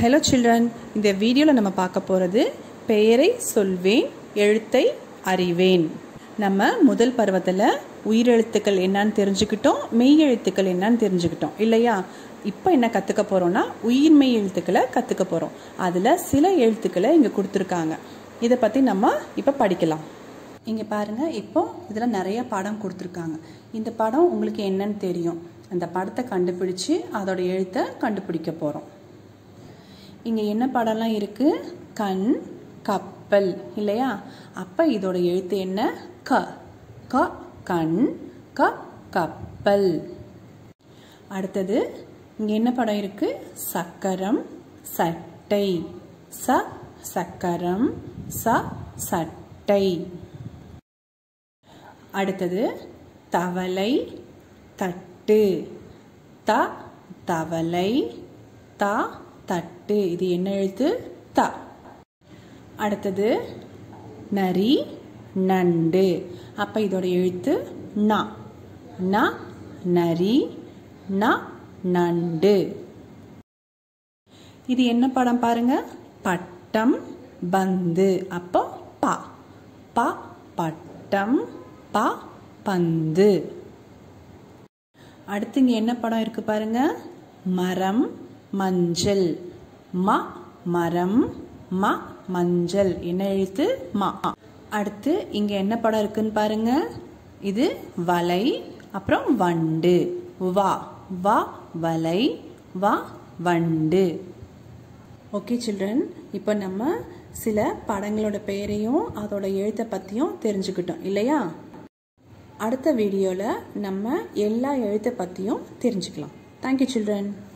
hello children இந்த வீடியோவில் நம்ம பார்க்க போகிறது பெயரை சொல்வேன் எழுத்தை அறிவேன் நம்ம முதல் பருவத்தில் உயிரெழுத்துக்கள் என்னன்னு தெரிஞ்சுக்கிட்டோம் மெய் எழுத்துக்கள் என்னன்னு தெரிஞ்சுக்கிட்டோம் இல்லையா இப்போ என்ன கற்றுக்க போகிறோம்னா உயிர்மெய் எழுத்துக்களை கற்றுக்க போகிறோம் அதில் சில எழுத்துக்களை இங்கே கொடுத்துருக்காங்க இதை பற்றி நம்ம இப்போ படிக்கலாம் இங்கே பாருங்கள் இப்போ இதில் நிறைய படம் கொடுத்துருக்காங்க இந்த படம் உங்களுக்கு என்னன்னு தெரியும் அந்த படத்தை கண்டுபிடிச்சு அதோட எழுத்தை கண்டுபிடிக்க போகிறோம் இங்கே என்ன படம்லாம் இருக்குது கண் கப்பல் இல்லையா அப்போ இதோட எழுத்து என்ன க க கண் க கப்பல் அடுத்தது இங்கே என்ன படம் இருக்குது சக்கரம் சட்டை ச சக்கரம் ச சட்டை அடுத்தது தவளை தட்டு த தவளை த தட்டு இது என்ன எழுத்து த அடுத்தது நரி நண்டு அப்ப இதோட எழுத்து ந ந நரி ந நண்டு இது என்ன படம் பாருங்க பட்டம் பந்து அப்போ ப ப பட்டம் ப பந்து அடுத்து இங்க என்ன படம் இருக்கு பாருங்க மரம் மஞ்சள் ம மரம் ம மஞ்சள் என்ன எழுத்து மா அடுத்து இங்க என்ன படம் இருக்குன்னு பாருங்க இது வலை அப்புறம் வண்டு வா வா வலை வா வண்டு ஓகே சில்ட்ரன் இப்போ நம்ம சில படங்களோட பெயரையும் அதோட எழுத்தை பற்றியும் தெரிஞ்சுக்கிட்டோம் இல்லையா அடுத்த வீடியோவில் நம்ம எல்லா எழுத்தை பற்றியும் தெரிஞ்சுக்கலாம் தேங்க்யூ சில்ட்ரன்